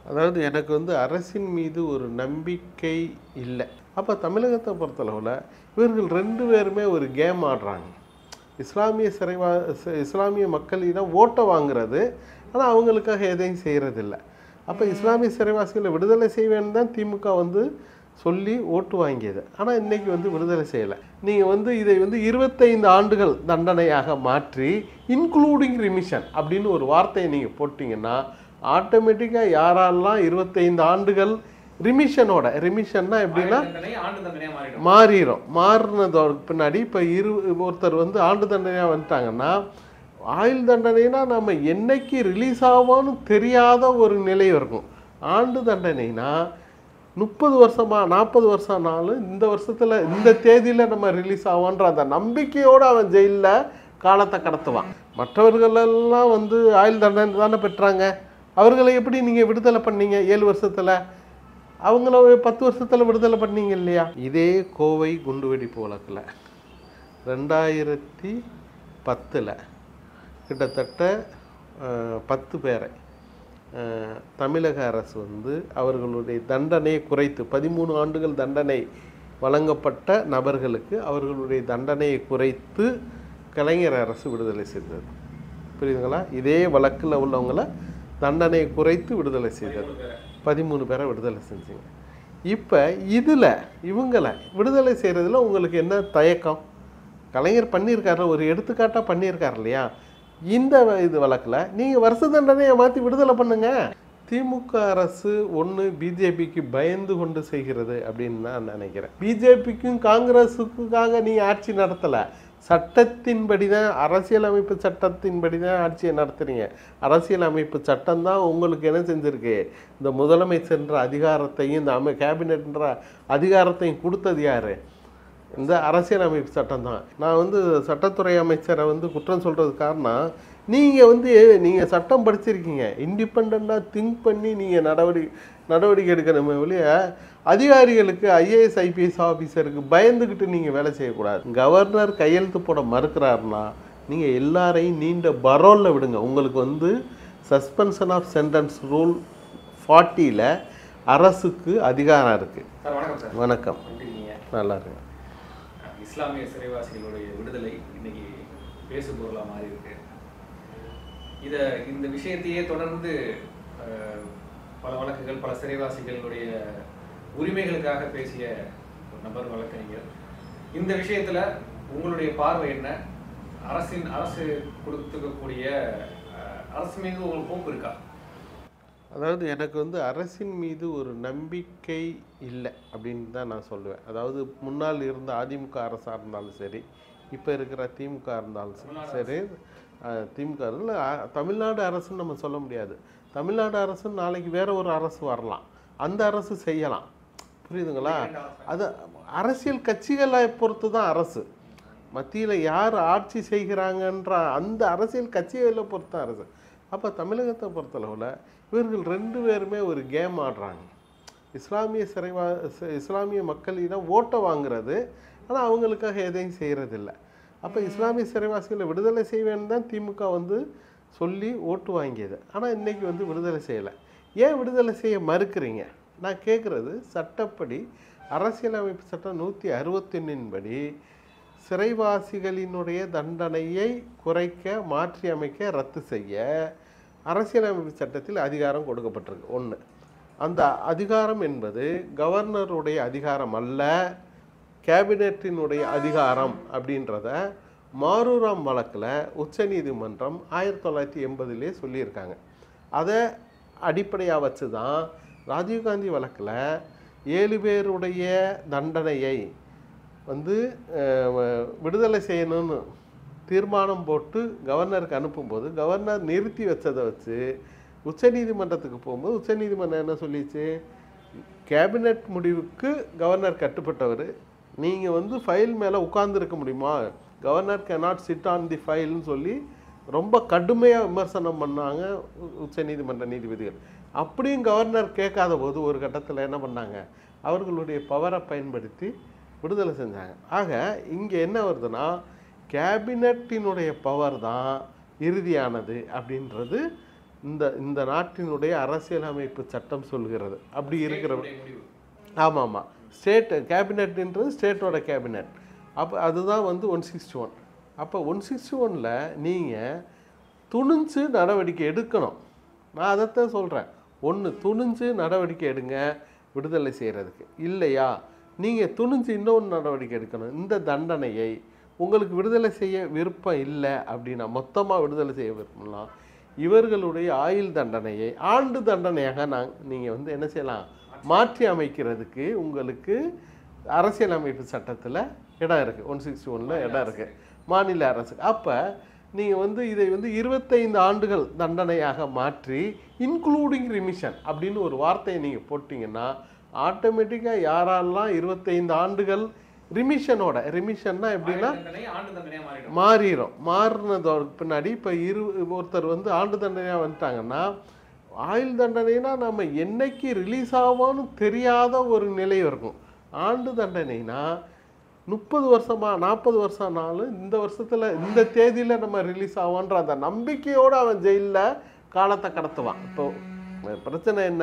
அதாவது எனக்கு வந்து அரசின் மீது ஒரு நம்பிக்கை இல்லை அப்போ தமிழகத்தை பொறுத்தளவில் இவர்கள் ரெண்டு பேருமே ஒரு கேம் ஆடுறாங்க இஸ்லாமிய சிறைவா இஸ்- இஸ்லாமிய மக்களிடம் ஓட்டை வாங்குறது ஆனால் அவங்களுக்காக எதையும் செய்கிறதில்ல அப்போ இஸ்லாமிய சிறைவாசிகளை விடுதலை செய்வேன்னு தான் திமுக வந்து சொல்லி ஓட்டு வாங்கியது ஆனால் இன்னைக்கு வந்து விடுதலை செய்யலை நீங்கள் வந்து இதை வந்து இருபத்தைந்து ஆண்டுகள் தண்டனையாக மாற்றி இன்க்ளூடிங் ரிமிஷன் அப்படின்னு ஒரு வார்த்தையை நீங்கள் போட்டிங்கன்னா ஆட்டோமேட்டிக்காக யாரெல்லாம் இருபத்தைந்து ஆண்டுகள் ரிமிஷனோட ரிமிஷன்னா எப்படின்னா தண்டனை ஆண்டு தண்டனையா மாறிடும் மாறிடும் மாறினதோட பின்னாடி இப்போ இரு ஒருத்தர் வந்து ஆண்டு தண்டனையாக வந்துட்டாங்கன்னா ஆயுள் தண்டனைனா நம்ம என்னைக்கு ரிலீஸ் ஆவோன்னு தெரியாத ஒரு நிலை இருக்கும் ஆண்டு தண்டனைனா முப்பது வருஷமா நாற்பது வருஷம் ஆனாலும் இந்த வருஷத்தில் இந்த தேதியில் நம்ம ரிலீஸ் ஆவோன்ற அந்த நம்பிக்கையோடு அவன் ஜெயிலில் காலத்தை கடத்துவான் மற்றவர்கள் எல்லாம் வந்து ஆயுள் தண்டனை தானே பெற்றாங்க அவர்களை எப்படி நீங்கள் விடுதலை பண்ணீங்க ஏழு வருஷத்தில் அவங்கள ஒரு பத்து வருஷத்தில் விடுதலை பண்ணீங்க இல்லையா இதே கோவை குண்டுவெடிப்பு வழக்கில் ரெண்டாயிரத்தி பத்தில் கிட்டத்தட்ட அஹ், பத்து பேரை அஹ், தமிழக அரசு வந்து அவர்களுடைய தண்டனையை குறைத்து பதிமூணு ஆண்டுகள் தண்டனை வழங்கப்பட்ட நபர்களுக்கு அவர்களுடைய தண்டனையை குறைத்து கலைஞர் அரசு விடுதலை செய்தது புரியுதுங்களா இதே வழக்கில் உள்ளவங்கள தண்டனையை குறைத்து விடுதலை செய்தது பதிமூணு பேரை விடுதலை செஞ்சீங்க இப்போ இதில் இவங்களை விடுதலை செய்கிறதுல உங்களுக்கு என்ன தயக்கம் கலைஞர் பண்ணியிருக்காரு ஒரு எடுத்துக்காட்டாக பண்ணியிருக்காரு இல்லையா இந்த வ- இது வழக்கில் நீங்கள் வருஷ தண்டனையை மாற்றி விடுதலை பண்ணுங்க திமுக அரசு ஒன்று பிஜேபிக்கு பயந்து கொண்டு செய்கிறது அப்படின்னு நான் நினைக்கிறேன் பிஜேபிக்கும் காங்கிரஸுக்காக நீ ஆட்சி நடத்தலை சட்டத்தின்படி தான் அரசியலமைப்பு சட்டத்தின்படி தான் ஆட்சியை நடத்துறீங்க அரசியலமைப்பு சட்டம் தான் உங்களுக்கு என்ன செஞ்சிருக்கு இந்த முதலமைச்சர்ன்ற அதிகாரத்தையும் இந்த அமை கேபினெட்ன்ற அதிகாரத்தையும் கொடுத்தது யாரு இந்த அரசியலமைப்பு சட்டம் தான் நான் வந்து சட்டத்துறை அமைச்சரை வந்து குற்றம் சொல்கிறது காரணம் நீங்கள் வந்து நீங்கள் சட்டம் படிச்சிருக்கீங்க இண்டிபெண்ட்டாக திங்க் பண்ணி நீங்கள் நடவடிக்கை நடவடிக்கை எடுக்கணுமே ஒழிய அதிகாரிகளுக்கு ஐஏஎஸ் ஐபிஎஸ் ஆஃபீஸருக்கு பயந்துக்கிட்டு நீங்கள் வேலை செய்யக்கூடாது கவர்னர் கையெழுத்து போட மறுக்கிறாருன்னா நீங்கள் எல்லாரையும் நீண்ட பரோலில் விடுங்க உங்களுக்கு வந்து சஸ்பென்ஷன் ஆஃப் சென்டென்ஸ் ரூல் ஃபார்ட்டியில் அரசுக்கு அதிகாரம் இருக்குது சார் வணக்கம் சார் வணக்கம் எப்படி இருக்கீங்க நல்லா இருக்கு இஸ்லாமிய சிறைவாசிகளுடைய விடுதலை இன்னைக்கு பேசு பொருளா மாறி இருக்கு இத இந்த விஷயத்தையே தொடர்ந்து அஹ், பல வழக்குகள் பல சிறைவாசிகளுடைய உரிமைகளுக்காக பேசிய ஒரு நபர் வழக்கறிஞர் இந்த விஷயத்துல உங்களுடைய பார்வை என்ன அரசின் அரசு கொடுத்துக்கக்கூடிய அஹ், அரசு மீது உங்களுக்கு போக்கு இருக்கா அதாவது எனக்கு வந்து அரசின் மீது ஒரு நம்பிக்கை இல்லை அப்படின்னு தான் நான் சொல்லுவேன் அதாவது முன்னால் இருந்த அதிமுக அரசாக இருந்தாலும் சரி இப்போ இருக்கிற திமுக இருந்தாலும் சரி- சரி அஹ், திமுக இல்லை அ- தமிழ்நாடு அரசுன்னு நம்ம சொல்ல முடியாது தமிழ்நாடு அரசு நாளைக்கு வேற ஒரு அரசு வரலாம் அந்த அரசு செய்யலாம் புரியுதுங்களா அது அரசியல் கட்சிகளை பொறுத்து தான் அரசு மத்தியில் யார் ஆட்சி செய்கிறாங்கன்ற அந்த அரசியல் கட்சிகளை பொறுத்து தான் அரசு அப்போ தமிழகத்தை பொறுத்தளவில் இவர்கள் ரெண்டு பேருமே ஒரு கேம் ஆடுறாங்க இஸ்லாமிய சிறைவா இஸ்- இஸ்லாமிய மக்களிடம் ஓட்டை வாங்குறது ஆனால் அவங்களுக்காக எதையும் செய்கிறதில்ல அப்போ இஸ்லாமிய சிறைவாசிகளை விடுதலை செய்வேன்னு தான் திமுக வந்து சொல்லி ஓட்டு வாங்கியது ஆனால் இன்னைக்கு வந்து விடுதலை செய்யலை ஏன் விடுதலை செய்ய மறுக்கிறீங்க நான் கேட்குறது சட்டப்படி அரசியலமைப்பு சட்டம் நூற்றி அறுபத்தொன்னின் படி சிறைவாசிகளினுடைய தண்டனையை குறைக்க மாற்றி அமைக்க ரத்து செய்ய அரசியலமைப்பு சட்டத்தில் அதிகாரம் கொடுக்கப்பட்டிருக்கு ஒன்று அந்த அதிகாரம் என்பது கவர்னருடைய அதிகாரம் அல்ல கேபினெட்டினுடைய அதிகாரம் அப்படின்றத மாரூராம் வழக்கில் உச்சநீதிமன்றம் ஆயிரத்தி தொள்ளாயிரத்தி எண்பதுலேயே சொல்லியிருக்காங்க அதை அடிப்படையாக வச்சு தான் ராஜீவ்காந்தி வழக்கில் ஏழு பேருடைய தண்டனையை வந்து அஹ், வ- விடுதலை செய்யணும்னு தீர்மானம் போட்டு கவர்னருக்கு அனுப்பும்போது கவர்னர் நிறுத்தி வச்சதை வச்சு உச்சநீதிமன்றத்துக்கு போகும்போது உச்சநீதிமன்றம் என்ன சொல்லிச்சு கேபினெட் முடிவுக்கு கவர்னர் கட்டுப்பட்டவர் நீங்கள் வந்து ஃபைல் மேலே உட்கார்ந்திருக்க முடியுமா governor cannot sit on the ஃபைல்னு சொல்லி ரொம்ப கடுமையாக விமர்சனம் பண்ணாங்க உ- உச்சநீதிமன்ற நீதிபதிகள் அப்படியும் கவர்னர் கேட்காத போது ஒரு கட்டத்தில் என்ன பண்ணாங்க அவர்களுடைய பவரை பயன்படுத்தி விடுதலை செஞ்சாங்க ஆக இங்கே என்ன வருதுன்னா கேபினட்டினுடைய பவர் தான் இறுதியானது அப்படின்றது இந்த இந்த நாட்டினுடைய அரசியலமைப்பு சட்டம் சொல்கிறது அப்படி இருக்கிற ஸ்டேட்டுடைய முடிவு ஆமாம் ஆமாம் ஸ்டேட் கேபினெட்ன்றது ஸ்டேட்டோட கேபினெட் அப்போ அதுதான் வந்து ஒன் சிக்ஸ்டி ஒன் அப்போ ஒன் சிக்ஸ்டி ஒனில் நீங்கள் துணிஞ்சு நடவடிக்கை எடுக்கணும் நான் அதைத்தான் சொல்கிறேன் ஒன்று துணிஞ்சு நடவடிக்கை எடுங்க விடுதலை செய்கிறதுக்கு இல்லையா நீங்கள் துணிஞ்சு இன்னொன்று நடவடிக்கை எடுக்கணும் இந்த தண்டனையை உங்களுக்கு விடுதலை செய்ய விருப்பம் இல்லை அப்படின்னா மொத்தமாக விடுதலை செய்ய விருப்பம்லாம் இவர்களுடைய ஆயுள் தண்டனையை ஆண்டு தண்டனையாக நான் நீங்கள் வந்து என்ன செய்யலாம் மாற்றி அமைக்கிறதுக்கு உங்களுக்கு அரசியலமைப்பு சட்டத்தில் இடம் இருக்குது ஒன் சிக்ஸ்டி ஒனில் இடம் இருக்குது மாநில அரசு அப்போ நீங்கள் வந்து இதை வந்து இருபத்தைந்து ஆண்டுகள் தண்டனையாக மாற்றி இன்க்ளூடிங் ரிமிஷன் அப்படின்னு ஒரு வார்த்தையை நீங்கள் போட்டிங்கன்னா ஆட்டோமேட்டிக்காக யாரெல்லாம் இருபத்தைந்து ஆண்டுகள் ரிமிஷனோட ரிமிஷன்னா எப்படின்னா ஆயுள் தண்டனை ஆண்டு தண்டனையா மாறிடும் மாறிடும் மாறினதோட பின்னாடி இப்போ இரு ஒருத்தர் வந்து ஆண்டு தண்டனையாக வந்துட்டாங்கன்னா ஆயுள் தண்டனைனா நம்ம என்னைக்கு ரிலீஸ் ஆவோன்னு தெரியாத ஒரு நிலை இருக்கும் ஆண்டு தண்டனைனா முப்பது வருஷமா நாற்பது வருஷம் ஆனாலும் இந்த வருஷத்தில் இந்த தேதியில் நம்ம ரிலீஸ் ஆவோன்ற அந்த நம்பிக்கையோடு அவன் ஜெயிலில் காலத்தை கடத்துவான் இப்போ பிரச்சனை என்ன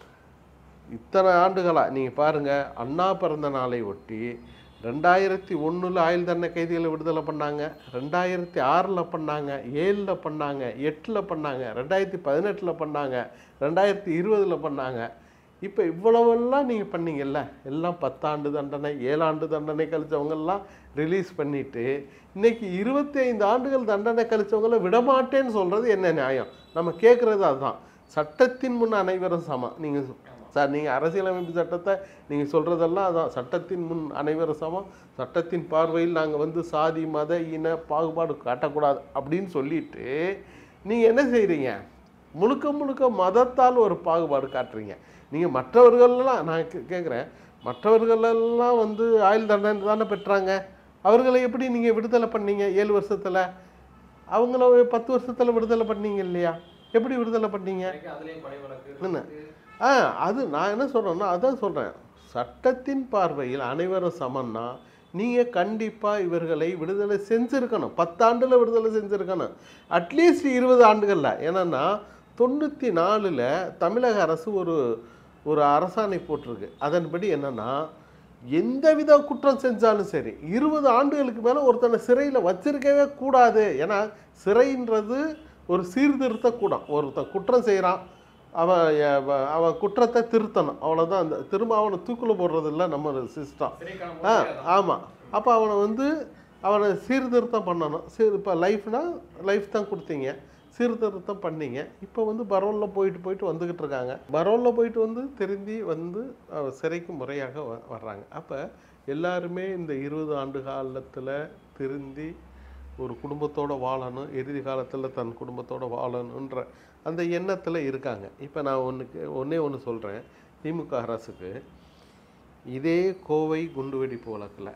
இத்தனை ஆண்டுகளாக நீங்கள் பாருங்கள் அண்ணா பிறந்த நாளை ஒட்டி ரெண்டாயிரத்தி ஒன்றில் ஆயுள் தண்டனை கைதிகளை விடுதலை பண்ணாங்க ரெண்டாயிரத்தி ஆறில் பண்ணாங்க ஏழில் பண்ணாங்க எட்டில் பண்ணாங்க ரெண்டாயிரத்தி பதினெட்டில் பண்ணாங்க ரெண்டாயிரத்தி இருபதில் பண்ணாங்க இப்போ இவ்வளவெல்லாம் நீங்கள் பண்ணீங்கல்ல எல்லாம் பத்தாண்டு தண்டனை ஏழாண்டு தண்டனை கழிச்சவங்கெல்லாம் ரிலீஸ் பண்ணிட்டு இன்னைக்கு இருபத்தி ஐந்து ஆண்டுகள் தண்டனை கழிச்சவங்கள விடமாட்டேன்னு சொல்கிறது என்ன நியாயம் நம்ம கேட்குறது அதுதான் சட்டத்தின் முன் அனைவரும் சமம் நீங்கள் சார் நீங்கள் அரசியலமைப்பு சட்டத்தை நீங்கள் சொல்கிறதெல்லாம் அதான் சட்டத்தின் முன் அனைவரும் சமம் சட்டத்தின் பார்வையில் நாங்கள் வந்து சாதி மத இன பாகுபாடு காட்டக்கூடாது அப்படின்னு சொல்லிட்டு நீங்கள் என்ன செய்கிறீங்க முழுக்க முழுக்க மதத்தால் ஒரு பாகுபாடு காட்டுறீங்க நீங்கள் மற்றவர்களெல்லாம் நான் கே- கேட்குறேன் மற்றவர்களெல்லாம் வந்து ஆயுள் தண்டனை தானே பெற்றாங்க அவர்களை எப்படி நீங்கள் விடுதலை பண்ணீங்க ஏழு வருஷத்தில் அவங்கள ஒரு பத்து வருஷத்தில் விடுதலை பண்ணீங்க இல்லையா எப்படி விடுதலை பண்ணீங்க எனக்கு அதுலயும் கொலை வழக்கு என்ன? இருக்கு. ஆ அது நான் என்ன சொல்கிறேன்னா அதான் சொல்கிறேன் சட்டத்தின் பார்வையில் அனைவரும் சமம்னா நீங்கள் கண்டிப்பாக இவர்களை விடுதலை செஞ்சுருக்கணும் பத்தாண்டில் விடுதலை செஞ்சுருக்கணும் அட்லீஸ்ட் இருபது ஆண்டுகளில் என்னென்னா தொண்ணூற்றி நாலில் தமிழக அரசு ஒரு ஒரு அரசாணை போட்டிருக்கு அதன்படி என்னென்னா எந்தவித குற்றம் செஞ்சாலும் சரி இருபது ஆண்டுகளுக்கு மேலே ஒருத்தனை சிறையில் வச்சிருக்கவே கூடாது ஏன்னா சிறைன்றது ஒரு சீர்திருத்த கூடம் ஒருத்தன் குற்றம் செய்கிறான் அவன் அவ- அவன் குற்றத்தை திருத்தணும் அவ்வளோதான் அந்த திரும்ப அவனை தூக்கில் போடுறது இல்லை நம்ம சிஸ்டம் சிறைக்கான ஆ முறையே அதான். ஆமாம் அப்போ அவனை வந்து அவனை சீர்திருத்தம் பண்ணணும் சீர் இப்போ லைஃப்னா லைஃப் தான் கொடுத்தீங்க சீர்திருத்தம் பண்ணீங்க இப்போ வந்து பரோலில் போயிட்டு போயிட்டு வந்துக்கிட்டு இருக்காங்க பரோலில் போயிட்டு வந்து திரும்பி வந்து அஹ், சிறைக்கு முறையாக வ- வர்றாங்க அப்போ எல்லாருமே இந்த இருபது ஆண்டு காலத்தில் திருந்தி ஒரு குடும்பத்தோட வாழணும் இறுதி காலத்தில் தன் குடும்பத்தோட வாழணுன்ற அந்த எண்ணத்தில் இருக்காங்க இப்போ நான் ஒன்றுக்கு ஒன்றே ஒன்று சொல்கிறேன் திமுக அரசுக்கு இதே கோவை குண்டுவெடிப்பு வழக்கில்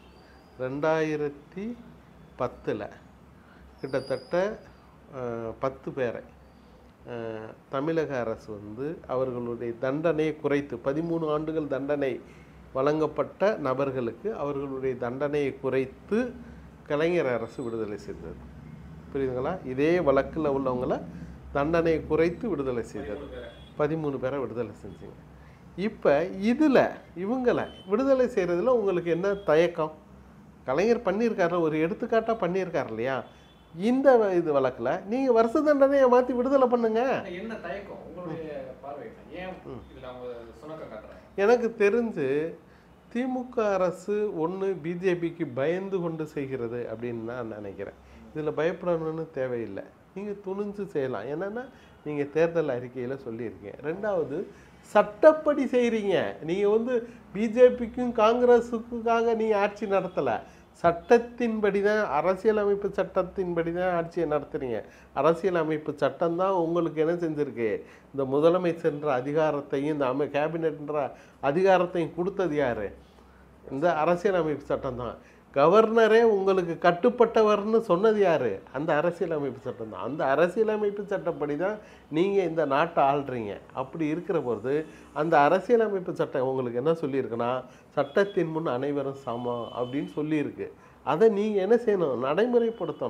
ரெண்டாயிரத்தி பத்தில் கிட்டத்தட்ட அஹ், பத்து பேரை அஹ், தமிழக அரசு வந்து அவர்களுடைய தண்டனையை குறைத்து பதிமூணு ஆண்டுகள் தண்டனை வழங்கப்பட்ட நபர்களுக்கு அவர்களுடைய தண்டனையை குறைத்து கலைஞர் அரசு விடுதலை செய்தது புரியுதுங்களா இதே வழக்கில் உள்ளவங்கள தண்டனையை குறைத்து விடுதலை செய்தது பதிமூணு பேரை விடுதலை செஞ்சீங்க இப்போ இதில் இவங்களை விடுதலை செய்கிறதுல உங்களுக்கு என்ன தயக்கம் கலைஞர் பண்ணியிருக்காரு ஒரு எடுத்துக்காட்டாக பண்ணியிருக்காரு இல்லையா இந்த வ- இது வழக்கில் நீங்கள் வருஷ தண்டனையை மாற்றி விடுதலை பண்ணுங்க ஆனா என்ன தயக்கம் உங்களுடைய பார்வை என்ன? ஏன் இதுல அவங்க சுணக்கம் காட்டுறாங்க எனக்கு தெரிஞ்சு திமுக அரசு ஒன்று பிஜேபிக்கு பயந்து கொண்டு செய்கிறது அப்படின்னு நான் நினைக்கிறேன் இதில் பயப்படணும்னு தேவையில்லை நீங்கள் துணிஞ்சு செய்யலாம் என்னென்னா நீங்கள் தேர்தல் அறிக்கையில் சொல்லியிருக்கீங்க ரெண்டாவது சட்டப்படி செய்கிறீங்க நீங்கள் வந்து பிஜேபிக்கும் காங்கிரஸுக்காக நீங்கள் ஆட்சி நடத்தலை சட்டத்தின்படி தான் அரசியலமைப்பு சட்டத்தின்படி தான் ஆட்சியை நடத்துறீங்க அரசியலமைப்பு சட்டம் தான் உங்களுக்கு என்ன செஞ்சிருக்கு இந்த முதலமைச்சர்ன்ற அதிகாரத்தையும் இந்த அமை கேபினெட்ன்ற அதிகாரத்தையும் கொடுத்தது யாரு இந்த அரசியலமைப்பு சட்டம் தான் கவர்னரே உங்களுக்கு கட்டுப்பட்டவர்னு சொன்னது யாரு அந்த அரசியலமைப்பு சட்டம் தான் அந்த அரசியலமைப்பு சட்டப்படி தான் நீங்கள் இந்த நாட்டை ஆள்றீங்க அப்படி இருக்கிற போது அந்த அரசியலமைப்பு சட்டம் உங்களுக்கு என்ன சொல்லியிருக்குன்னா சட்டத்தின் முன் அனைவரும் சமம் அப்படின்னு சொல்லியிருக்கு அதை நீங்கள் என்ன செய்யணும் நடைமுறைப்படுத்தணும்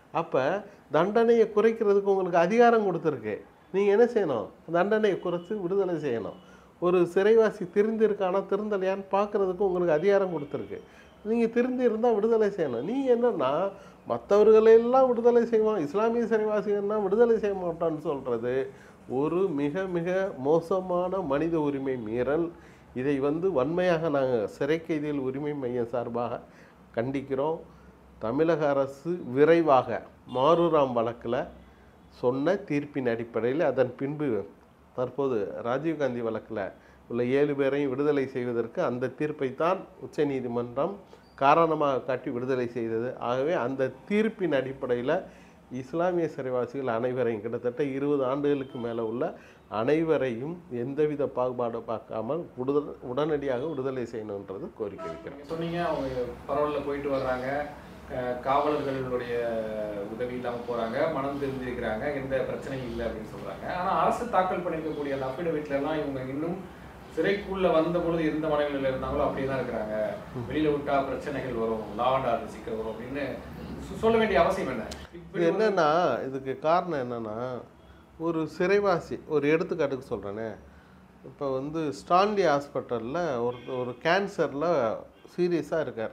அப்போ தண்டனையை குறைக்கிறதுக்கு உங்களுக்கு அதிகாரம் கொடுத்துருக்கு நீங்கள் என்ன செய்யணும் தண்டனையை குறைச்சி விடுதலை செய்யணும் ஒரு சிறைவாசி திருந்திருக்கானா திருந்தலையான்னு பார்க்குறதுக்கு உங்களுக்கு அதிகாரம் கொடுத்துருக்கு நீங்கள் திருந்தி இருந்தால் விடுதலை செய்யணும் நீங்கள் என்னன்னா மற்றவர்களெல்லாம் விடுதலை செய்வோம் இஸ்லாமிய சிறைவாசிகள்னா விடுதலை செய்ய மாட்டான்னு சொல்கிறது ஒரு மிக மிக மோசமான மனித உரிமை மீறல் இதை வந்து வன்மையாக நாங்கள் சிறை கைதிகள் உரிமை மையம் சார்பாக கண்டிக்கிறோம் தமிழக அரசு விரைவாக மாரூராம் வழக்கில் சொன்ன தீர்ப்பின் அடிப்படையில் அதன் பின்பு தற்போது ராஜீவ்காந்தி வழக்கில் உள்ள ஏழு பேரையும் விடுதலை செய்வதற்கு அந்த தீர்ப்பை தான் உச்சநீதிமன்றம் காரணமாக காட்டி விடுதலை செய்தது ஆகவே அந்த தீர்ப்பின் அடிப்படையில் இஸ்லாமிய சிறைவாசிகள் அனைவரையும் கிட்டத்தட்ட இருபது ஆண்டுகளுக்கு மேலே உள்ள அனைவரையும் எந்தவித பாகுபாடு பார்க்காமல் விடுதலை உடனடியாக விடுதலை செய்யணுன்றது கோரிக்கை வைக்கிறோம் நீங்க சொன்னீங்க அவங்க பரவல்ல போயிட்டு வர்றாங்க அஹ் காவலர்களுடைய உதவி இல்லாம போறாங்க மனம் தெரிஞ்சிருக்கிறாங்க எந்த பிரச்சனையும் இல்லை அப்படின்னு சொல்றாங்க ஆனா அரசு தாக்கல் பண்ணிருக்கக்கூடிய அந்த அஃபிடவிட்ல எல்லாம் இவங்க இன்னும் சிறைக்குள்ள வந்த பொழுது எந்த மனநிலையில இருந்தாங்களோ அப்படியே தான் இருக்கிறாங்க வெளியில விட்டா பிரச்சனைகள் வரும் லா அண்ட் ஆர்டர் சிக்கல் வரும் அப்படின்னு சொ- சொல்ல வேண்டிய அவசியம் என்ன இது இப்படி ஒரு- என்னன்னா இதுக்கு காரணம் என்னன்னா ஒரு சிறைவாசி ஒரு எடுத்துக்காட்டுக்கு சொல்கிறேனே இப்போ வந்து ஸ்டான்லி ஹாஸ்பிட்டலில் ஒரு ஒரு கேன்சரில் சீரியஸாக இருக்கார்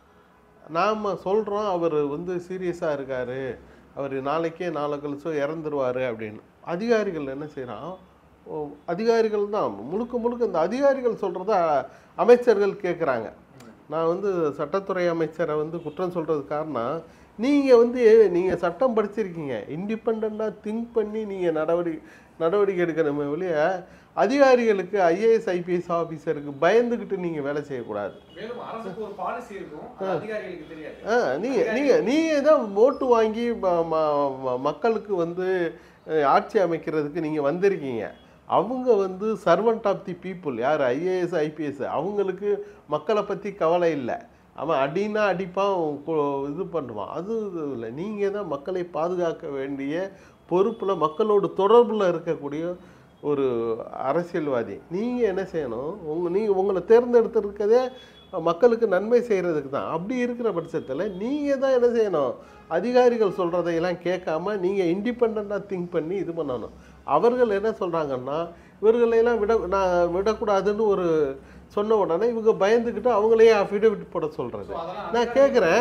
நாம் சொல்கிறோம் அவர் வந்து சீரியஸாக இருக்கார் அவர் நாளைக்கே நாளை கழிச்சோ இறந்துருவார் அப்படின்னு அதிகாரிகள் என்ன செய்கிறான் அதிகாரிகள் தான் முழுக்க முழுக்க இந்த அதிகாரிகள் சொல்கிறத அமைச்சர்கள் கேட்குறாங்க நான் வந்து சட்டத்துறை அமைச்சரை வந்து குற்றம் சொல்கிறதுக்கு காரணம் நீங்கள் வந்து நீங்கள் சட்டம் படிச்சிருக்கீங்க இண்டிபெண்ட்டாக திங்க் பண்ணி நீங்கள் நடவடிக்கை நடவடிக்கை எடுக்கணுமே வெளிய அதிகாரிகளுக்கு ஐஏஎஸ் ஐபிஎஸ் ஆஃபீஸருக்கு பயந்துக்கிட்டு நீங்கள் வேலை செய்யக்கூடாது மேலும் அரசுக்கு ஒரு பாலிசி இருக்கும் அது அதிகாரிகளுக்கு தெரியாது ஆ நீங்கள் நீங்கள் நீங்கள் தான் ஓட்டு வாங்கி ம- ம- ம- மக்களுக்கு வந்து அஹ், ஆட்சி அமைக்கிறதுக்கு நீங்கள் வந்திருக்கீங்க அவங்க வந்து சர்வெண்ட் ஆஃப் தி பீப்புள் யார் ஐஏஎஸ் ஐபிஎஸ் அவங்களுக்கு மக்களை பற்றி கவலை இல்லை அவன் அடினா அடிப்பான் கு- இது பண்ணுவான் அது இல்லை நீங்கள் தான் மக்களை பாதுகாக்க வேண்டிய பொறுப்பில் மக்களோட தொடர்பில் இருக்கக்கூடிய ஒரு அரசியல்வாதி நீங்கள் என்ன செய்யணும் உங்க நீங்கள் உங்களை தேர்ந்தெடுத்திருக்கதே மக்களுக்கு நன்மை செய்கிறதுக்கு தான் அப்படி இருக்கிற பட்சத்தில் நீங்கள் தான் என்ன செய்யணும் அதிகாரிகள் சொல்கிறதையெல்லாம் கேட்காம நீங்கள் இண்டிபெண்ட்டாக திங்க் பண்ணி இது பண்ணணும் அவர்கள் என்ன சொல்கிறாங்கன்னா இவர்களையெல்லாம் விட நான் விடக்கூடாதுன்னு ஒரு சொன்ன உடனே இவங்க பயந்துக்கிட்டு அவங்களையே அஃபிடவிட் போட சொல்கிறது So, அதெல்லாம் நான் கேட்குறேன்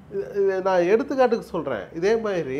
நான் எடுத்துக்காட்டுக்கு சொல்கிறேன் இதே மாதிரி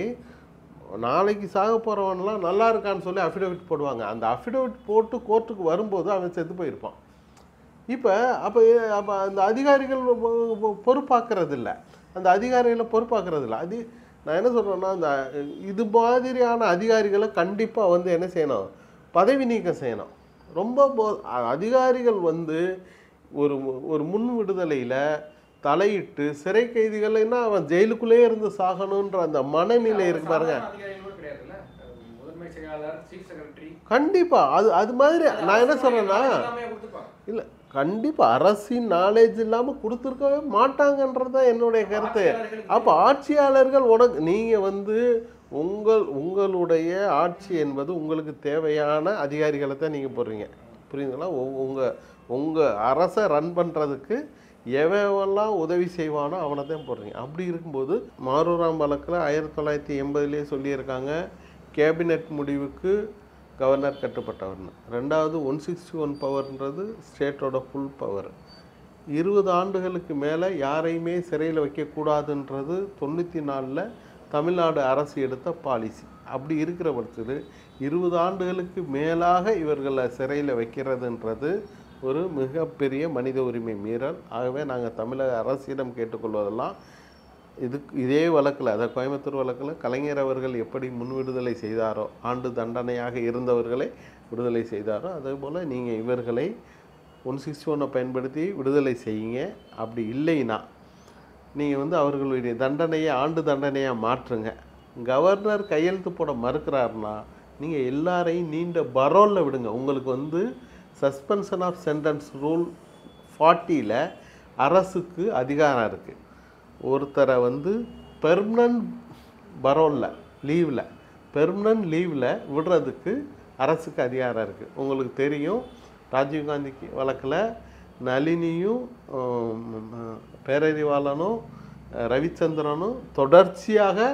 நாளைக்கு சாக போகிறவன்லாம் நல்லா இருக்கான்னு சொல்லி அஃபிடவிட் போடுவாங்க அந்த அஃபிடவிட் போட்டு கோர்ட்டுக்கு வரும்போது அவன் செத்து போயிருப்பான் இப்போ அப்போ அப்போ அந்த அதிகாரிகள் பொ- பொ- பொறுப்பாக்குறது இல்ல அந்த அதிகாரிகளை பொறுப்பாக்குறது இல்ல அது நான் என்ன சொல்கிறேன்னா அந்த இது மாதிரியான அதிகாரிகளை கண்டிப்பாக வந்து என்ன செய்யணும் பதவி நீக்கம் செய்யணும் ரொம்ப மோ- அ- அதிகாரிகள் வந்து ஒரு மு- ஒரு முன் விடுதலையில் தலையிட்டு சிறை கைதிகள்னா அவன் ஜெயிலுக்குள்ளேயே இருந்து சாகணுன்ற அந்த மனநிலை இருக்கு பாருங்க சாதாரண அதிகாரிகள் கூட கிடையாதுல்ல அஹ் முதன்மை செயலாளர் சீஃப் செக்ரட்டரி கண்டிப்பா அது அது மாதிரி நான் என்ன சொல்றேன்னா எல்லாமே கொடுத்துப்பாங்க இல்லை கண்டிப்பாக அரசின் நாலேஜ் இல்லாமல் கொடுத்துருக்கவே மாட்டாங்கன்றது தான் என்னுடைய கருத்து ஆட்சியாளர்களுக்கு அப்போ ஆட்சியாளர்கள் உனக்கு நீங்கள் வந்து உங்கள் உங்களுடைய ஆட்சி என்பது உங்களுக்கு தேவையான அதிகாரிகளை தான் நீங்கள் போடுறீங்க புரியுதுங்களா உங்கள் உங்கள் அரசை ரன் பண்ணுறதுக்கு எவெல்லாம் உதவி செய்வானோ அவனை தான் போடுறீங்க அப்படி இருக்கும்போது மாரூராம் வழக்கில் ஆயிரத்தி தொள்ளாயிரத்தி எண்பதுலேயே சொல்லியிருக்காங்க கேபினெட் முடிவுக்கு கவர்னர் கட்டுப்பட்டவர்னு ரெண்டாவது ஒன் சிக்ஸ்டி ஒன் பவர்ன்றது ஸ்டேட்டோட ஃபுல் பவர் இருபது ஆண்டுகளுக்கு மேலே யாரையுமே சிறையில் வைக்கக்கூடாதுன்றது தொண்ணூற்றி நாலில் தமிழ்நாடு அரசு எடுத்த பாலிசி அப்படி இருக்கிற பட்சத்தில் இருபது ஆண்டுகளுக்கு மேலாக இவர்களை சிறையில் வைக்கிறதுன்றது ஒரு மிகப்பெரிய மனித உரிமை மீறல் ஆகவே நாங்கள் தமிழக அரசிடம் கேட்டுக்கொள்வதெல்லாம் இதுக்கு இதே வழக்கில் அதாவது கோயம்புத்தூர் வழக்கில் கலைஞர் அவர்கள் எப்படி முன் விடுதலை செய்தாரோ ஆண்டு தண்டனையாக இருந்தவர்களை விடுதலை செய்தாரோ அதே போல் நீங்கள் இவர்களை ஒன் சிக்ஸ்டி ஒன்னை பயன்படுத்தி விடுதலை செய்யுங்க அப்படி இல்லைன்னா நீங்கள் வந்து அவர்களுடைய தண்டனையை ஆண்டு தண்டனையாக மாற்றுங்க கவர்னர் கையெழுத்து போட மறுக்கிறாருன்னா நீங்கள் எல்லாரையும் நீண்ட பரோலில் விடுங்க உங்களுக்கு வந்து சஸ்பென்ஷன் ஆஃப் சென்டென்ஸ் ரூல் ஃபார்ட்டியில் அரசுக்கு அதிகாரம் இருக்குது ஒருத்தரை வந்து பெர்மனன்ட் பரோலில் லீவில் பெர்மனன்ட் லீவில் விடுறதுக்கு அரசுக்கு அதிகாரம் இருக்குது உங்களுக்கு தெரியும் ராஜீவ்காந்திக்கு வழக்கில் நளினியும் ஆம், பேரறிவாளனும் அஹ், ரவிச்சந்திரனும் தொடர்ச்சியாக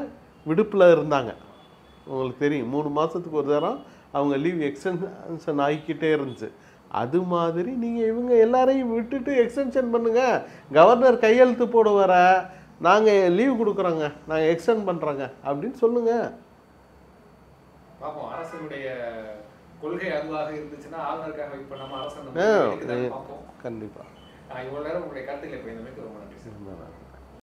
விடுப்பில் இருந்தாங்க உங்களுக்கு தெரியும் மூணு மாதத்துக்கு ஒரு தரம் அவங்க லீவ் எக்ஸ்டென்ஷன் ஆகிக்கிட்டே இருந்துச்சு அது மாதிரி நீங்கள் இவங்க எல்லாரையும் விட்டுட்டு எக்ஸ்டென்ஷன் பண்ணுங்கள் கவர்னர் கையெழுத்து போட வர நாங்கள் லீவ் கொடுக்குறோங்க நாங்கள் எக்ஸ்டெண்ட் பண்ணுறோங்க அப்படின்னு சொல்லுங்கள் பார்ப்போம் அரசனுடைய கொள்கை அதுவாக இருந்துச்சுன்னா ஆளுநருக்காக வெயிட் பண்ணாம அரசன் ஆ, நம்ம பார்ப்போம் கண்டிப்பாக நான் இவ்வளவு நேரம் உங்களுடைய கருத்துக்களை பயந்தமைக்கு ரொம்ப நன்றி சார் ரொம்ப நன்றி